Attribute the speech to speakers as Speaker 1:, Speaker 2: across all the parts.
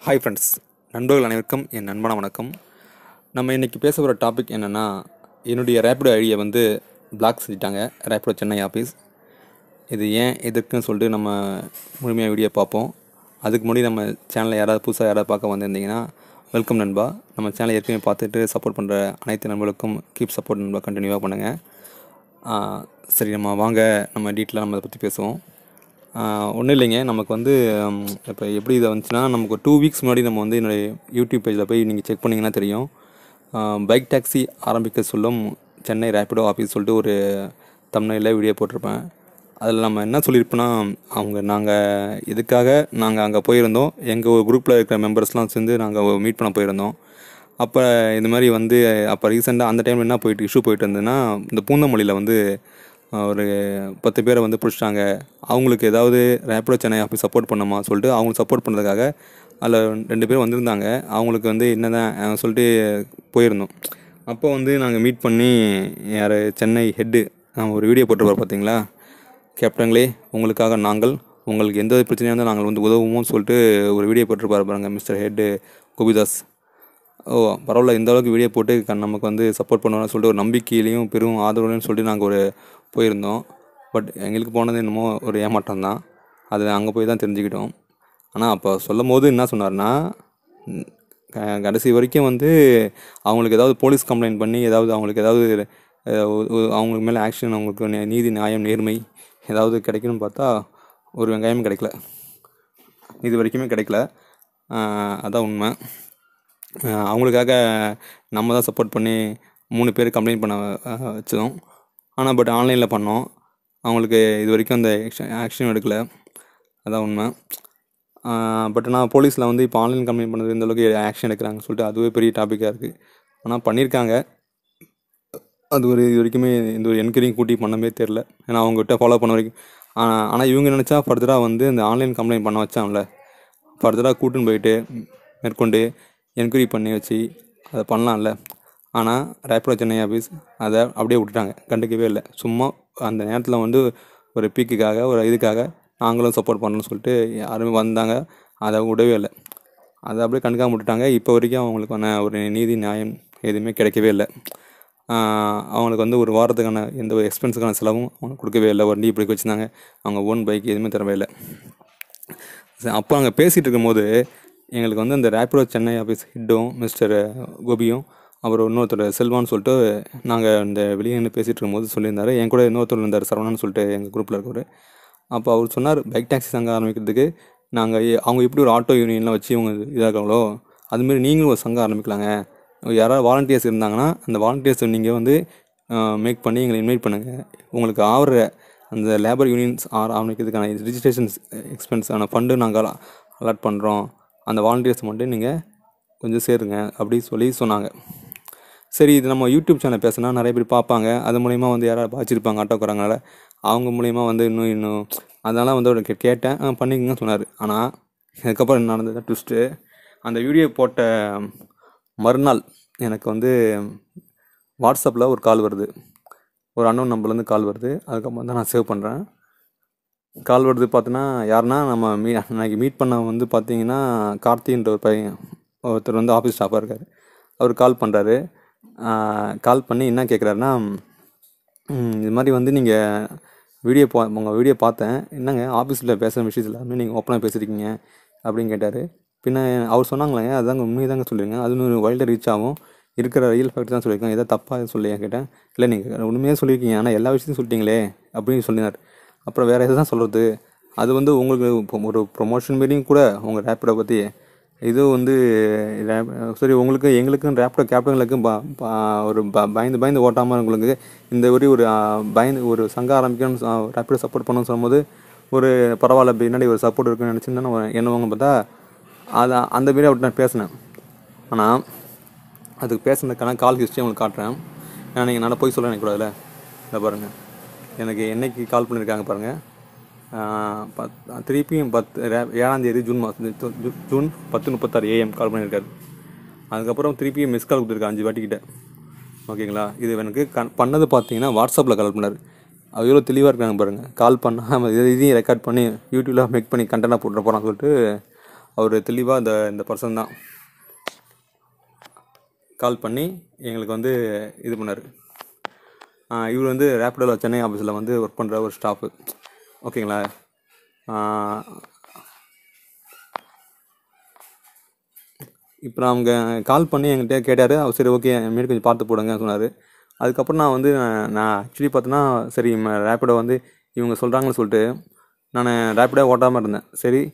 Speaker 1: hi friends நண்பர்கள் அனைவருக்கும் என் நண்பன வணக்கம் நம்ம இன்றைக்கி பேச போகிற டாபிக் என்னென்னா என்னுடைய ரேப்பிடோ ஐடியை வந்து பிளாக் செஞ்சிட்டாங்க ரேப்பிடோ சென்னை ஆஃபீஸ் இது ஏன் எதுக்குன்னு சொல்லிட்டு நம்ம முழுமையாக வீடியோ பார்ப்போம் அதுக்கு முன்னாடி நம்ம சேனலை யாராவது புதுசாக யாராவது பார்க்க வந்திருந்தீங்கன்னா வெல்கம் நண்பா நம்ம சேனலை ஏற்கனவே பார்த்துட்டு சப்போர்ட் பண்ணுற அனைத்து நண்பர்களுக்கும் கீப் சப்போர்ட் நண்பா கண்டினியூவாக பண்ணுங்கள் சரி நம்ம வாங்க நம்ம டீட்டெயிலாக நம்ம அதை பற்றி பேசுவோம் ஒன்றும் இல்லைங்க நமக்கு வந்து இப்போ எப்படி இதை வந்துச்சுன்னா நமக்கு ஒரு டூ வீக்ஸ் முன்னாடி நம்ம வந்து என்னுடைய யூடியூப் பேஜில் போய் நீங்கள் செக் பண்ணிங்கன்னா தெரியும் பைக் டாக்ஸி ஆரம்பிக்க சொல்லும் சென்னை ரேப்பிடோ ஆஃபீஸ் சொல்லிட்டு ஒரு தமிழில் வீடியோ போட்டிருப்பேன் அதில் நம்ம என்ன சொல்லியிருப்போன்னா அவங்க நாங்கள் இதுக்காக நாங்கள் அங்கே போயிருந்தோம் எங்கள் ஒரு குரூப்பில் இருக்கிற மெம்பர்ஸ்லாம் சேர்ந்து நாங்கள் மீட் பண்ண போயிருந்தோம் அப்போ இந்த மாதிரி வந்து அப்போ ரீசெண்டாக அந்த டைமில் என்ன போயிட்டு இஷ்யூ போயிட்டு இருந்ததுன்னா இந்த பூந்தமல்லியில் வந்து ஒரு பத்து பேரை வந்து பிடிச்சிட்டாங்க அவங்களுக்கு ஏதாவது ரேப்பிடோ சென்னை ஆஃபீஸ் சப்போர்ட் பண்ணுமா சொல்லிட்டு அவங்களுக்கு சப்போர்ட் பண்ணுறதுக்காக அதில் ரெண்டு பேர் வந்திருந்தாங்க அவங்களுக்கு வந்து என்னதான் சொல்லிட்டு போயிருந்தோம் அப்போ வந்து நாங்கள் மீட் பண்ணி யார் சென்னை ஹெட்டு ஒரு வீடியோ போட்டிருப்பார் பார்த்தீங்களா கேப்டன்களே உங்களுக்காக நாங்கள் உங்களுக்கு எந்த பிரச்சனையாக இருந்தால் நாங்கள் வந்து உதவுவோம்னு சொல்லிட்டு ஒரு வீடியோ போட்டிருப்பார் பாருங்க மிஸ்டர் ஹெட்டு கோபிதாஸ் ஓ பரவாயில்ல இந்த அளவுக்கு வீடியோ போட்டு க- நமக்கு வந்து சப்போர்ட் பண்ணுவாங்கன்னு சொல்லிட்டு ஒரு நம்பிக்கையிலையும் பெரும் ஆதரவுலையும் சொல்லிட்டு நாங்கள் ஒரு போயிருந்தோம் பட் எங்களுக்கு போனது என்னமோ ஒரு ஏமாற்றம் தான் அது அங்கே போய் தான் தெரிஞ்சுக்கிட்டோம் ஆனால் அப்போ சொல்லும் போது என்ன சொன்னார்னா ம், க- கடைசி வரைக்கும் வந்து அவங்களுக்கு ஏதாவது போலீஸ் கம்ப்ளைண்ட் பண்ணி ஏதாவது அவங்களுக்கு ஏதாவது அஹ், ஒ- ஒ- அவங்களுக்கு மேலே ஆக்ஷன் அவங்களுக்கு நி- நீதி நியாயம் நேர்மை ஏதாவது கிடைக்கணும்னு பார்த்தா ஒரு வெங்காயமும் கிடைக்கல இது வரைக்குமே கிடைக்கல ஆஹ், அதான் உண்மை ஆஹ், அவங்களுக்காக நம்ம தான் சப்போர்ட் பண்ணி மூணு பேர் கம்ப்ளைண்ட் பண்ண ஆஹ், வச்சோம் ஆனால் பட் ஆன்லைனில் பண்ணோம் அவங்களுக்கு இது வரைக்கும் அந்த ஆக்ஷன் எடுக்கல அதான் உண்மை பட் நான் போலீஸில் வந்து இப்போ ஆன்லைன் கம்ப்ளைண்ட் பண்ணது இந்த அளவுக்கு ஆக்ஷன் எடுக்கிறாங்கன்னு சொல்லிட்டு அதுவே பெரிய டாப்பிக்காக இருக்குது ஆனால் பண்ணியிருக்காங்க அது ஒரு இது வரைக்குமே இந்த ஒரு என்கொயரிங் கூட்டி பண்ணவே தெரில ஏன்னா அவங்ககிட்ட ஃபாலோ பண்ண வரைக்கும் ஆனால் ஆனால் இவங்க நினச்சா ஃபர்தராக வந்து இந்த ஆன்லைன் கம்ப்ளைண்ட் பண்ண வச்சான்ல ஃபர்தராக கூட்டின்னு போயிட்டு மேற்கொண்டு என்கொயரி பண்ணி வச்சு அதை பண்ணலாம்ல ஆனால் ரேப்பிடோ சென்னை ஆஃபீஸ் அதை அப்படியே விட்டுட்டாங்க கண்டுக்கவே இல்லை சும்மா அந்த நேரத்தில் வந்து ஒரு பீக்குக்காக ஒரு இதுக்காக நாங்களும் சப்போர்ட் பண்ணணும்னு சொல்லிட்டு யாருமே வந்தாங்க அதை விடவே இல்லை அதை அப்படியே கண்டுக்காம விட்டுட்டாங்க இப்போ வரைக்கும் அவங்களுக்கான ஒரு நீதி நியாயம் எதுவுமே கிடைக்கவே இல்லை ஆஹ் அவங்களுக்கு வந்து ஒரு வாரத்துக்கான எந்த ஒரு எக்ஸ்பென்ஸுக்கான செலவும் அவங்க கொடுக்கவே இல்லை வண்டி இப்படி வச்சுருந்தாங்க அவங்க ஓன் பைக் எதுவுமே தரவே இல்லை சரி, அப்போ அங்கே பேசிகிட்டு இருக்கும்போது எங்களுக்கு வந்து அந்த ரேப்பிடோ சென்னை ஆஃபீஸ் ஹெட்டும் மிஸ்டர் கோபியும் அவர் இன்னொருத்தர் செல்வான்னு சொல்லிட்டு நாங்கள் இந்த வெளியே நின்று பேசிகிட்டு இருக்கும்போது சொல்லியிருந்தாரு என் கூட இன்னொருத்தர் இருந்தார் சரவணன் சொல்லிட்டு எங்கள் குரூப்பில் இருக்கவர் அப்போ அவர் சொன்னார் பைக் டாக்ஸி சங்கம் ஆரம்பிக்கிறதுக்கு நாங்கள் அவங்க எப்படி ஒரு ஆட்டோ யூனியன்லாம் வச்சு இவங்க இதாக்காங்களோ அதுமாரி நீங்களும் ஒரு சங்கம் ஆரம்பிக்கலாங்க யாராவது வாலண்டியர்ஸ் இருந்தாங்கன்னா அந்த வாலண்டியர்ஸை நீங்கள் வந்து மேக் பண்ணி எங்களை இன்வைட் பண்ணுங்கள் உங்களுக்கு ஆகிற அந்த லேபர் யூனியன்ஸ் ஆர் ஆரம்பிக்கிறதுக்கான ரிஜிஸ்ட்ரேஷன் எக்ஸ்பென்ஸான ஃபண்டு நாங்கள் அலாட் பண்ணுறோம் அந்த வாலண்டியர்ஸ் மட்டும் நீங்கள் கொஞ்சம் சேருங்க அப்படி சொல்லி சொன்னாங்க சரி இது நம்ம யூடியூப் சேனல் பேசினா நிறைய பேர் பார்ப்பாங்க அது மூலிமா வந்து யாராவது பாய்ச்சிருப்பாங்க ஆட்டோக்காரங்களால அவங்க மூலிமா வந்து இன்னும் இன்னும் அதெல்லாம் வந்து அவருக்கு கேட்டேன் ஆ, பண்ணிக்கங்கன்னு சொன்னார் ஆனால் இதுக்கப்புறம் என்ன நடந்தது ட்விஸ்ட்டு அந்த வீடியோ போட்ட மறுநாள் எனக்கு வந்து வாட்ஸ்அப்பில் ஒரு கால் வருது ஒரு அன்னோன் நம்பர்லேருந்து கால் வருது அதுக்கப்புறம் தான் நான் சேவ் பண்ணுறேன் கால் வருது பார்த்தோன்னா யாருன்னா நம்ம மீ அன்னைக்கு மீட் பண்ண வந்து பார்த்தீங்கன்னா கார்த்தின்ற ஒரு பையன் ஒருத்தர் வந்து ஆஃபீஸ் ஸ்டாஃபாக இருக்கார் அவர் கால் பண்ணுறாரு கால் பண்ணி என்ன கேட்குறாருன்னா ம், இது மாதிரி வந்து நீங்கள் வீடியோ பா உங்கள் வீடியோ பார்த்தேன் என்னங்க ஆஃபீஸில் பேசுகிற விஷயத்தில் எல்லாமே நீங்கள் ஓப்பனாக பேசியிருக்கீங்க அப்படின்னு கேட்டார் பின்ன அவர் சொன்னாங்களேங்க அதாங்க உண்மையை தாங்க சொல்லிருங்க அது இன்னும் வைல்டாக ரீச் ஆகும் இருக்கிற ரியல் ஃபேக்ட் தான் சொல்லியிருக்கேன் எதாவது தப்பாக சொல்லியா கேட்டேன் இல்லை நீங்கள் உண்மையாக சொல்லியிருக்கீங்க ஆனால் எல்லா விஷயத்தையும் சொல்லிட்டீங்களே அப்படின்னு சொல்லினார் அப்புறம் வேறு எது தான் சொல்கிறது அது வந்து உங்களுக்கு இப்போ ஒரு ப்ரொமோஷன் மாரியும் கூட உங்கள் ரேப்பிடை பற்றி இது வந்து rap- சரி உங்களுக்கு எங்களுக்கும் ரேப்பிடோ கேப்டனுக்கும் ப- ப- ஒரு ப- பயந்து பயந்து ஓட்டாமல் உங்களுக்கு இந்த ஒரு ஒரு ஆ, பயந்து ஒரு சங்கம் ஆரம்பிக்கணும் ரேப்பிடோ சப்போர்ட் பண்ணணும்னு சொல்லும்போது ஒரு பரவாயில்ல பின்னாடி ஒரு சப்போர்ட் இருக்குன்னு நினச்சிருந்தா நான் என்னவாங்க பார்த்தா அதை அந்த மாரி அவர்கிட்ட நான் பேசினேன் ஆனால் அதுக்கு பேசுனதுக்கான கால் ஹிஸ்ட்ரி உங்களுக்கு காட்டுறேன் ஏன்னா நீங்கள் நல்லா போய் சொல்ல நினைக்கூடாதுல்ல இதை பாருங்கள் எனக்கு என்னைக்கு கால் பண்ணியிருக்காங்க பாருங்கள் பத் திருப்பியும் பத்து ரே- ஏழாம் தேதி ஜூன் மாதம் ஜூ- ஜூன் பத்து முப்பத்தாறு ஏஎம் கால் பண்ணியிருக்காரு அதுக்கப்புறம் திருப்பியும் மிஸ் கால் கொடுத்துருக்காரு அஞ்சு வாட்டிக்கிட்ட ஓகேங்களா இது எனக்கு கண் பண்ணது பார்த்தீங்கன்னா வாட்ஸ்அப்பில் கால் பண்ணார் அது எவ்வளோ தெளிவாக இருக்காங்க பாருங்கள் கால் பண்ணாமல் இதையும் ரெக்கார்ட் பண்ணி யூடியூப்பில் மேக் பண்ணி கண்டென்ட்டாக போட்டுற போகிறான்னு சொல்லிட்டு அவர் தெளிவாக இந்த இந்த பர்சன் தான் கால் பண்ணி எங்களுக்கு வந்து இது பண்ணார் இவர் வந்து ரேப்பிடோவில் சென்னை ஆஃபீஸில் வந்து ஒர்க் பண்ணுற ஒரு ஸ்டாஃபு ஓகேங்களா இப்போ நான் அவங்க கால் பண்ணி என்கிட்ட கேட்டார் அவர் சரி ஓகே மாரி கொஞ்சம் பார்த்து போடுங்க சொன்னார் அதுக்கப்புறம் நான் வந்து நான் நான் ஆக்சுவலி பார்த்தோன்னா சரி ரேப்பிடோ வந்து இவங்க சொல்கிறாங்கன்னு சொல்லிட்டு நான் ரேப்பிடோ ஓட்டாமல் இருந்தேன் சரி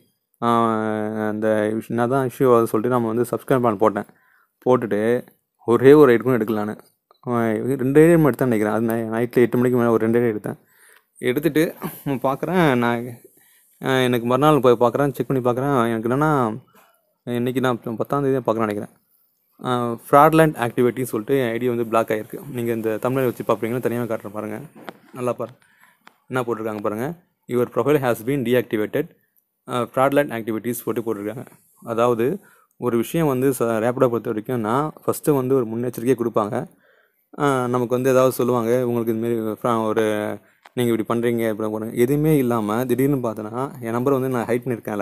Speaker 1: அந்த என்ன தான் இஷ்யூ ஆகுது சொல்லிட்டு நம்ம வந்து சப்ஸ்கிரைப் பண்ண போட்டேன் போட்டுட்டு ஒரே ஒரு ரைட் கூட எடுக்கல நான் ரெண்டு ரைடு எடுத்தேன் நினைக்கிறேன் அது நைட்டில் எட்டு மணிக்கு மேலே ஒரு ரெண்டு ரைடு எடுத்தேன் எடுத்துகிட்டு பார்க்குறேன் நான் எனக்கு மறுநாள் போய் பார்க்குறேன் செக் பண்ணி பார்க்குறேன் எனக்கு என்னென்னா இன்றைக்கி நான் பத்தாந்தேதி பார்க்குறேன் நினைக்கிறேன் ஃப்ராட்லேண்ட் ஆக்டிவிட்டின்னு சொல்லிட்டு ஐடி வந்து பிளாக் ஆகிருக்கு நீங்கள் இந்த தமிழில் வச்சு பார்ப்பீங்கன்னா தனியாக காட்டுறேன் பாருங்கள் நல்லா பாரு என்ன போட்டிருக்காங்க பாருங்கள் your profile has been deactivated fraudulent activities போட்டு போட்டிருக்காங்க அதாவது ஒரு விஷயம் வந்து ச ரேப்பிடோ பொறுத்த வரைக்கும்னா ஃபஸ்ட்டு வந்து ஒரு முன்னெச்சரிக்கையை கொடுப்பாங்க நமக்கு வந்து ஏதாவது சொல்லுவாங்க உங்களுக்கு இதுமாரி ஒரு நீங்கள் இப்படி பண்ணுறீங்க இப்படி பண்ணுங்க எதுவுமே இல்லாமல் திடீர்னு பார்த்தோன்னா என் நம்பர் வந்து நான் ஹைட் பண்ணியிருக்கேன்ல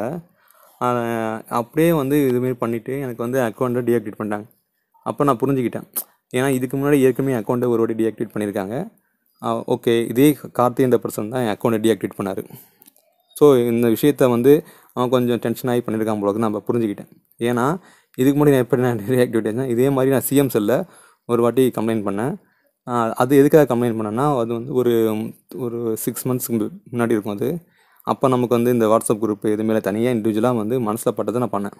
Speaker 1: அப்படியே வந்து இதுமாரி பண்ணிவிட்டு எனக்கு வந்து அக்கௌண்ட்டை டீஆக்டிவேட் பண்ணிட்டாங்க அப்போ நான் புரிஞ்சுக்கிட்டேன் ஏன்னா இதுக்கு முன்னாடி ஏற்கனவே அக்கௌண்ட்டை ஒரு வாட்டி டீஆக்டிவேட் பண்ணியிருக்காங்க ஓகே இதே கார்த்தி இந்த பர்சன் தான் என் அக்கௌண்ட்டை டீஆக்டிவேட் பண்ணார் ஸோ இந்த விஷயத்த வந்து அவன் கொஞ்சம் டென்ஷன் ஆகி பண்ணியிருக்கான் போல நம்ம புரிஞ்சுக்கிட்டேன் ஏன்னா இதுக்கு முன்னாடி நான் எப்படி நான் டீஆக்டிவேட் ஆச்சேன் இதே மாதிரி நான் சிஎம் செல்லில் ஒரு வாட்டி கம்ப்ளைண்ட் பண்ணேன் அது எதுக்காக கம்ப்ளைண்ட் பண்ணேன்னா அது வந்து ஒரு ஒரு சிக்ஸ் மந்த்ஸ்க்கு முன்னாடி இருக்கும் அது அப்போ நமக்கு வந்து இந்த வாட்ஸ்அப் குரூப் இதுமாரி தனியாக இண்டிவிஜுவலாக வந்து மனசில் பட்டதை நான் பண்ணேன்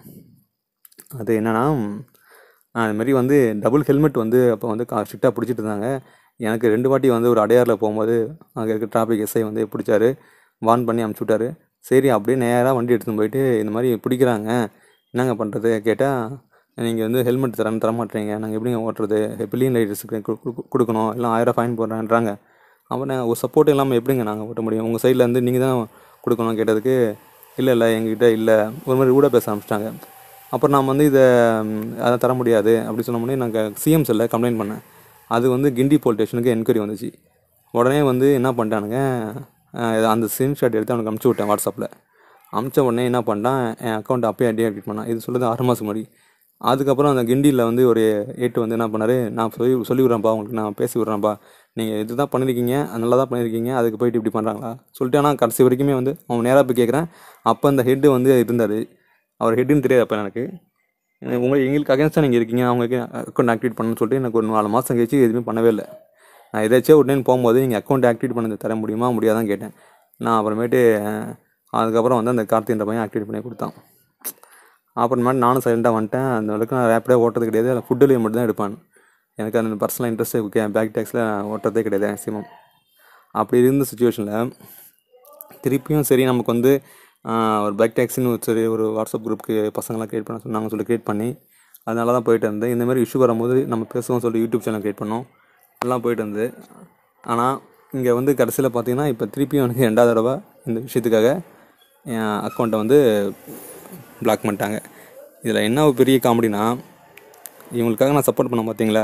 Speaker 1: அது என்னென்னா அதுமாரி வந்து டபுள் ஹெல்மெட் வந்து அப்போ வந்து ஸ்ட்ரிக்டாக பிடிச்சிட்டு இருந்தாங்க எனக்கு ரெண்டு வாட்டி வந்து ஒரு அடையாரில் போகும்போது அங்கே இருக்க டிராஃபிக் எஸ்ஐ வந்து பிடிச்சாரு வார்ன் பண்ணி அமுச்சு விட்டாரு சரி அப்படியே நேராக வண்டி எடுத்துன்னு போயிட்டு இந்த மாதிரி பிடிக்கிறாங்க என்னங்க பண்ணுறது கேட்டால் நீங்கள் வந்து ஹெல்மெட் தரேன் தர மாட்டேறீங்க நாங்கள் எப்படிங்க ஓட்டுறது பில்லியன் லைட்டர்ஸுக்கு கொடுக்கணும் எல்லாம் ஆயிரம் ஃபைன் போடுறேன்றாங்க அப்புறம் ஒரு சப்போர்ட் இல்லாமல் எப்படிங்க நாங்கள் ஓட்ட முடியும் உங்கள் சைட்லேருந்து நீங்கள் தான் கொடுக்கணும் கேட்டதுக்கு இல்லை இல்லை எங்ககிட்ட இல்லை ஒரு மாதிரி கூட பேச ஆரம்பிச்சிட்டாங்க அப்புறம் நான் வந்து இதை அதை தர முடியாது அப்படி சொன்ன முன்னே நாங்கள் சிஎம் செல்லில் கம்ப்ளைண்ட் பண்ணேன் அது வந்து கிண்டி போலீஸ் ஸ்டேஷனுக்கு என்கொயரி வந்துச்சு உடனே வந்து என்ன பண்ணிட்டானுங்க அந்த ஸ்க்ரீன்ஷாட் எடுத்து அவனுக்கு அமுச்சு விட்டேன் வாட்ஸ்அப்பில் அமுச்ச உடனே என்ன பண்ணிட்டான் என் அக்கௌண்ட் அப்பயே டீஆக்டிவேட் பண்ணான் இது சொல்லுது ஆறு மாதம் முன்னாடி அதுக்கப்புறம் அந்த கிண்டியில் வந்து ஒரு ஏட்டு வந்து என்ன பண்ணார் நான் சொல்லி சொல்லி விட்றேன்ப்பா உங்களுக்கு நான் பேசி விட்றேன்ப்பா நீங்கள் இது தான் பண்ணியிருக்கீங்க நல்லா தான் பண்ணியிருக்கீங்க அதுக்கு போயிட்டு இப்படி பண்ணுறாங்களா சொல்லிட்டு ஆனால் கடைசி வரைக்குமே வந்து அவன் நேராக போய் கேட்குறேன் அப்போ அந்த ஹெட்டு வந்து இருந்தார் அவர் ஹெட்டுன்னு தெரியாது அப்போ எனக்கு உங்களுக்கு எங்களுக்கு அகேன்ஸ்டாக நீங்கள் இருக்கீங்க அவங்களுக்கு அக்கௌண்ட் ஆக்டிவேட் பண்ணணும்னு சொல்லிட்டு எனக்கு ஒரு நாலு மாதம் கழிச்சு எதுவுமே பண்ணவே இல்லை நான் எதாச்சும் உடனே போகும்போது நீங்கள் அக்கௌண்ட் ஆக்டிவேட் பண்ணது தர முடியுமா முடியாதான் கேட்டேன் நான் அப்புறமேட்டு அதுக்கப்புறம் வந்து அந்த கார்த்தின்ற பையன் ஆக்டிவேட் பண்ணி கொடுத்தான் அப்புறமேட்டு நானும் சைலண்டாக வந்துட்டேன் அந்த அளவுக்கு நான் ரேப்பிடாக ஓட்டுறது கிடையாது அதில் ஃபுட் டெலிவரி மட்டும் தான் எடுப்பேன் எனக்கு அந்த பர்சனல் இன்ட்ரெஸ்ட் ஓகே பேக் டேக்ஸில் ஓட்டுறதே கிடையாது மேக்ஸிமம் அப்படி இருந்த சுச்சுவேஷனில் திருப்பியும் சரி நமக்கு வந்து ஒரு பேக் டேக்ஸின்னு சரி ஒரு வாட்ஸ்அப் குரூப்புக்கு பசங்களாம் க்ரியேட் பண்ண சொன்னாங்க சொல்லி க்ரியேட் பண்ணி அதனால தான் போயிட்டு இருந்தேன் இந்த மாதிரி இஷ்யூ வரும்போது நம்ம பேசுவோம் சொல்லி யூடியூப் சேனல் க்ரியேட் பண்ணோம் எல்லாம் போயிட்டு இருந்தது ஆனால் இங்கே வந்து கடைசியில் பார்த்தீங்கன்னா இப்போ திருப்பியும் எனக்கு ரெண்டாவது தடவை இந்த விஷயத்துக்காக என் அக்கௌண்ட்டை வந்து பிளாக் பண்ணிட்டாங்க இதில் என்ன ஒரு பெரிய காமெடினா இவங்களுக்காக நான் சப்போர்ட் பண்ண பார்த்தீங்களா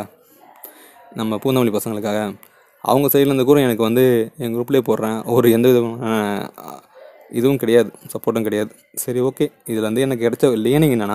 Speaker 1: நம்ம பூந்தமல்லி பசங்களுக்காக அவங்க சைட்லேருந்து கூட எனக்கு வந்து என் குரூப்லேயே போடுறேன் ஒரு எந்த விதமான இதுவும் கிடையாது சப்போர்ட்டும் கிடையாது சரி ஓகே இதில் வந்து எனக்கு கிடைச்ச லேர்னிங் என்னென்னா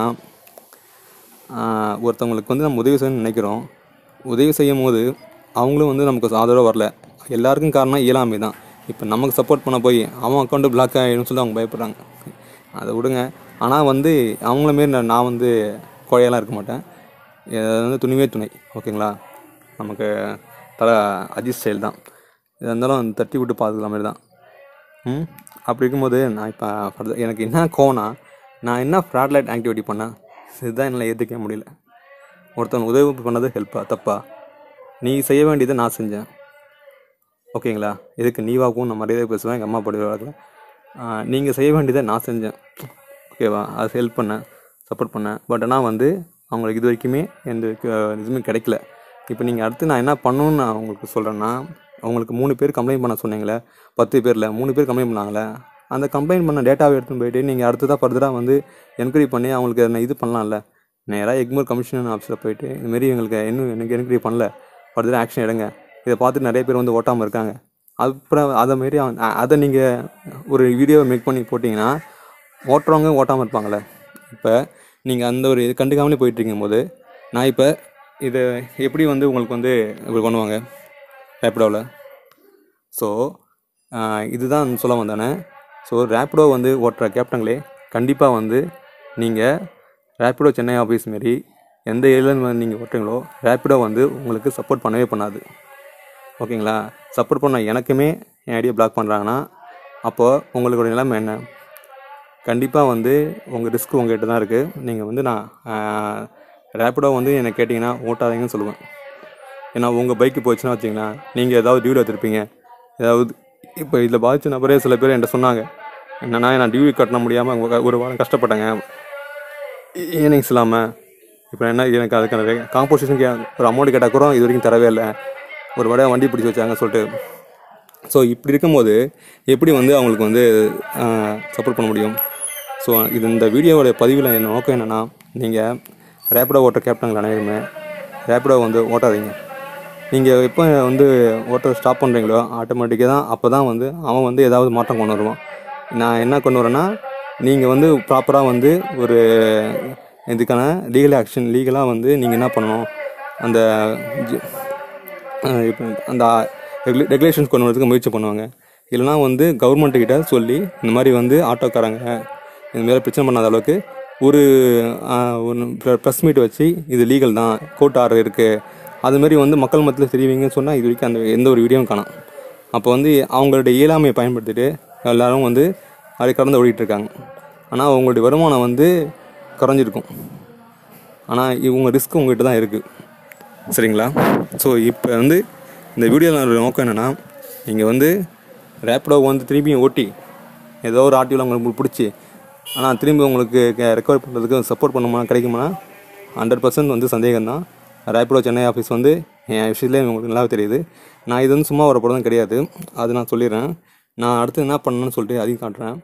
Speaker 1: ஒருத்தவங்களுக்கு வந்து நம்ம உதவி செய்யணும்னு நினைக்கிறோம் உதவி செய்யும் போது அவங்களும் வந்து நமக்கு ஆதரவாக வரல எல்லாருக்கும் காரணம் இயலாமை தான் இப்போ நமக்கு சப்போர்ட் பண்ண போய் அவன் அக்கௌண்ட்டு பிளாக் ஆகிடும்னு சொல்லி அவங்க பயப்படுறாங்க அதை விடுங்க ஆனால் வந்து அவங்கள மாரி நான் நான் வந்து குழையெல்லாம் இருக்க மாட்டேன் இது வந்து துணிவே துணை ஓகேங்களா நமக்கு தலை அஜித் ஸ்டைல் தான் இது இருந்தாலும் தட்டி விட்டு பார்த்துக்கிற மாதிரி தான் ம் அப்படி இருக்கும்போது நான் இப்போ ஃபர்தர் எனக்கு என்ன கோவனா நான் என்ன ஃப்ராட்லைட் ஆக்டிவிட்டி பண்ணேன் இதுதான் என்னால் ஏற்றுக்க முடியல ஒருத்தவங்க உதவி பண்ணது ஹெல்ப்பா தப்பா நீ செய்ய வேண்டியதை நான் செஞ்சேன் ஓகேங்களா இதுக்கு நீவாக்கும் நான் மரியாதை பேசுவேன் எங்கள் அம்மா படுவாங்க நீங்கள் செய்ய வேண்டியதை நான் செஞ்சேன் ஓகேவா அது ஹெல்ப் பண்ணேன் சப்போர்ட் பண்ணேன் பட் ஆனால் வந்து அவங்களுக்கு இது வரைக்குமே எந்த இதுவுமே கிடைக்கல இப்போ நீங்கள் அடுத்து நான் என்ன பண்ணணும்னு நான் உங்களுக்கு சொல்கிறேன்னா அவங்களுக்கு மூணு பேர் கம்ப்ளைண்ட் பண்ண சொன்னீங்களே பத்து பேரில் மூணு பேர் கம்ப்ளைண்ட் பண்ணாங்களே அந்த கம்ப்ளைண்ட் பண்ண டேட்டாவை எடுத்துன்னு போயிட்டு நீங்கள் அடுத்ததாக ஃபர்தராக வந்து என்கொயரி பண்ணி அவங்களுக்கு என்ன இது பண்ணலாம்ல நேராக எக்மோர் கமிஷன் ஆஃபீஸில் போயிட்டு இதுமாரி எங்களுக்கு இன்னும் எனக்கு என்கொயரி பண்ணல ஃபர்தராக ஆக்ஷன் எடுங்க இதை பார்த்துட்டு நிறைய பேர் வந்து ஓட்டாமல் இருக்காங்க அப்புறம் அதை மாரி அவன் அதை நீங்கள் ஒரு வீடியோவை மேக் பண்ணி போட்டிங்கன்னா ஓட்டுறவங்க ஓட்டாமல் இருப்பாங்களே இப்போ நீங்கள் அந்த ஒரு இது கண்டுக்காமலே போயிட்டுருக்கும் போது நான் இப்போ இதை எப்படி வந்து உங்களுக்கு வந்து இப்படி பண்ணுவாங்க ரேப்பிடோவில் ஸோ இதுதான் சொல்ல வந்தானே ஸோ ரேப்பிடோ வந்து ஓட்டுற கேப்டங்களே கண்டிப்பாக வந்து நீங்கள் ரேப்பிடோ சென்னை ஆஃபீஸ் மாரி எந்த ஏரியாவில் நீங்கள் ஓட்டுறீங்களோ ரேப்பிடோ வந்து உங்களுக்கு சப்போர்ட் பண்ணவே பண்ணாது ஓகேங்களா சப்போர்ட் பண்ண எனக்குமே என் ஐடியா பிளாக் பண்ணுறாங்கன்னா அப்போது உங்களோட நிலைமை என்ன கண்டிப்பாக வந்து உங்கள் ரிஸ்க் உங்ககிட்ட தான் இருக்குது நீங்கள் வந்து நான் ரேப்பிடோ வந்து என்னை கேட்டிங்கன்னா ஓட்டாதீங்கன்னு சொல்லுவேன் ஏன்னா உங்கள் பைக்கு போச்சுன்னா வச்சிங்கன்னா நீங்கள் ஏதாவது டியூவில் எடுத்திருப்பீங்க ஏதாவது இப்போ இதில் பாதிச்ச நபரே சில பேர் என்கிட்ட சொன்னாங்க என்னன்னா நான் டியூ கட்ட முடியாமல் ஒரு வாரம் கஷ்டப்பட்டேங்க ஏர்னிங்ஸ் இல்லாமல் இப்போ என்ன எனக்கு அதுக்கான காம்போசிஷன் ஒரு அமௌண்ட் கேட்டால் கூட இது வரைக்கும் தரவே இல்லை ஒரு வடையாக வண்டி பிடிச்சி வச்சாங்க சொல்லிட்டு ஸோ இப்படி இருக்கும்போது எப்படி வந்து அவங்களுக்கு வந்து சப்போர்ட் பண்ண முடியும் ஸோ இது இந்த வீடியோவோட பதிவில் என்ன நோக்கம் என்னென்னா நீங்கள் ரேப்பிடோ ஓட்டுற கேப்டன்கள் அனைவருமே ரேப்பிடோ வந்து ஓட்டாதீங்க நீங்கள் எப்போ வந்து ஓட்ட ஸ்டாப் பண்ணுறீங்களோ ஆட்டோமேட்டிக்காக தான் அப்போ தான் வந்து அவன் வந்து ஏதாவது மாற்றம் கொண்டு வருவான் நான் என்ன கொண்டு வரேன்னா நீங்கள் வந்து ப்ராப்பராக வந்து ஒரு இதுக்கான லீகல் ஆக்ஷன் லீகலாக வந்து நீங்கள் என்ன பண்ணணும் அந்த ஜ- அஹ் இப்போ அந்த ரெகுலே ரெகுலேஷன்ஸ் கொண்டு வரதுக்கு முயற்சி பண்ணுவாங்க இல்லைனா வந்து கவர்மெண்ட்டுக்கிட்ட சொல்லி இந்த மாதிரி வந்து ஆட்டோக்காரங்க இந்த மாதிரி பிரச்சனை பண்ணாத அளவுக்கு ஒரு ஆஹ், ஒரு ப்ரெஸ் மீட் வச்சு இது லீகல் தான் கோர்ட் ஆர்டர் இருக்குது அதுமாரி வந்து மக்கள் மத்தியில் தெரிவிங்கன்னு சொன்னால் இது வரைக்கும் அந்த எந்த ஒரு வீடியோவும் காணோம் அப்போ வந்து அவங்களுடைய இயலாமையை பயன்படுத்திட்டு எல்லாரும் வந்து அதை கடந்து ஓடிட்டு இருக்காங்க ஆனால் அவங்களுடைய வருமானம் வந்து குறைஞ்சிருக்கும் ஆனால் இவங்க ரிஸ்க் உங்ககிட்ட தான் இருக்குது சரிங்களா ஸோ இப்போ வந்து இந்த வீடியோவில் நோக்கம் என்னென்னா நீங்கள் வந்து ரேப்பிடோ வந்து திரும்பியும் ஓட்டி ஏதோ ஒரு ஆட்டியில் உங்களுக்கு பிடிச்சி ஆனால் திரும்பி உங்களுக்கு ரெக்கவர் பண்ணுறதுக்கு சப்போர்ட் பண்ணுமா கிடைக்குமா ஹண்ட்ரட் பர்சன்ட் வந்து சந்தேகம் தான் ரேப்பிடோ சென்னை ஆஃபீஸ் வந்து என் விஷயத்துலேயே உங்களுக்கு நல்லாவே தெரியுது நான் இது வந்து சும்மா வர படம் கிடையாது அது நான் சொல்லிடுறேன் நான் அடுத்து என்ன பண்ணணும்னு சொல்லிட்டு அதையும் காட்டுறேன்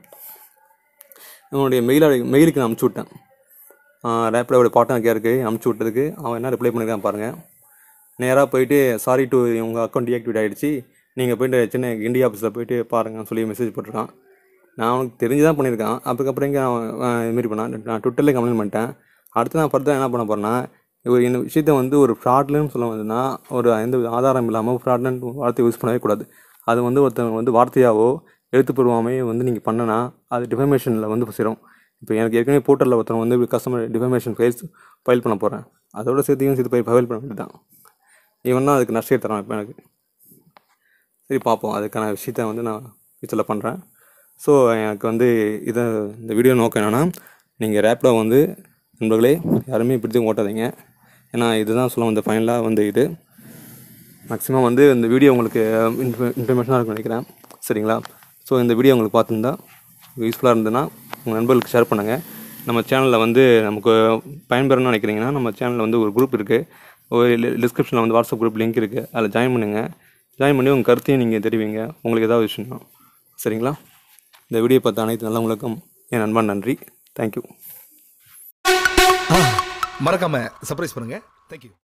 Speaker 1: என்னுடைய மெயில் மெயிலுக்கு நான் அனுப்பிச்சி விட்டேன் ரேப்பிடோட பார்ட்னர் கேருக்கு அனுப்பிச்சி விட்டதுக்கு அவன் என்ன ரிப்ளை பண்ணியிருக்கான் பாருங்கள் நேராக போயிட்டு சாரி டு உங்கள் அக்கௌண்ட் டீஆக்டிவேட் ஆகிடுச்சு நீங்கள் போயிட்டு சென்னை இந்தியா ஆஃபீஸில் போயிட்டு பாருங்கன்னு சொல்லி மெசேஜ் போட்டிருக்கான் நான் அவனுக்கு தெரிஞ்சு தான் பண்ணியிருக்கான் அதுக்கப்புறம் இங்கே அவன் அவன் இதுமாரி பண்ணான் நான் ட்விட்டரில் கம்ப்ளைண்ட் பண்ணிட்டேன் அடுத்து நான் ஃபர்தர் என்ன பண்ண போகிறேன்னா ஒரு இந்த விஷயத்த வந்து ஒரு ஃப்ராட்லன்னு சொல்ல வந்ததுன்னா ஒரு எந்த வித ஆதாரம் இல்லாமல் ஃப்ராட்லன்னு வார்த்தை யூஸ் பண்ணவே கூடாது அது வந்து ஒருத்தவங்க வந்து வார்த்தையாவோ எழுத்துப்பூர்வமே வந்து நீங்கள் பண்ணனா அது டிஃபமேஷனில் வந்து சேரும் இப்போ எனக்கு ஏற்கனவே போர்ட்டலில் ஒருத்தவங்க வந்து கஸ்டமர் டிஃபமேஷன் ஃபைல்ஸ் ஃபைல் பண்ண போகிறேன் அதோட சேர்த்தையும் சேர்த்து போய் ஃபைல் பண்ண வேண்டியது இவன் தான் அதுக்கு நஷ்டம் தரான் இப்போ எனக்கு சரி பார்ப்போம் அதுக்கான விஷயத்த வந்து நான் ஃபியூச்சரில் பண்ணுறேன் ஸோ எனக்கு வந்து இதை இந்த வீடியோ நோக்கம் என்னென்னா நீங்கள் ரேப்பிடோ வந்து நண்பர்களே யாருமே இப்படி ஓட்டாதீங்க ஏன்னா இதுதான் சொல்ல வந்த ஃபைனலாக வந்து இது மேக்ஸிமம் வந்து இந்த வீடியோ உங்களுக்கு இன்ஃபர்மேஷனாக இருக்கும்னு நினைக்கிறேன் சரிங்களா ஸோ இந்த வீடியோ உங்களுக்கு பார்த்துருந்தா யூஸ்ஃபுல்லாக இருந்ததுன்னா உங்கள் நண்பர்களுக்கு ஷேர் பண்ணுங்கள் நம்ம சேனலில் வந்து நமக்கு பயன்பெறணும்னு நினைக்கிறீங்கன்னா நம்ம சேனலில் வந்து ஒரு குரூப் இருக்குது ஒரு டிஸ்கிரிப்ஷனில் வந்து வாட்ஸ்அப் குரூப் லிங்க் இருக்குது அதில் ஜாயின் பண்ணுங்கள் ஜாயின் பண்ணி உங்கள் கருத்தையும் நீங்கள் தெரிவிங்க உங்களுக்கு ஏதாவது விஷயம் சரிங்களா இந்த வீடியோ பார்த்த அனைத்து நல்லவங்களுக்கும் என் நண்பன் நன்றி தேங்க்யூ
Speaker 2: மறக்காம சர்ப்ரைஸ் பண்ணுங்க தேங்க்யூ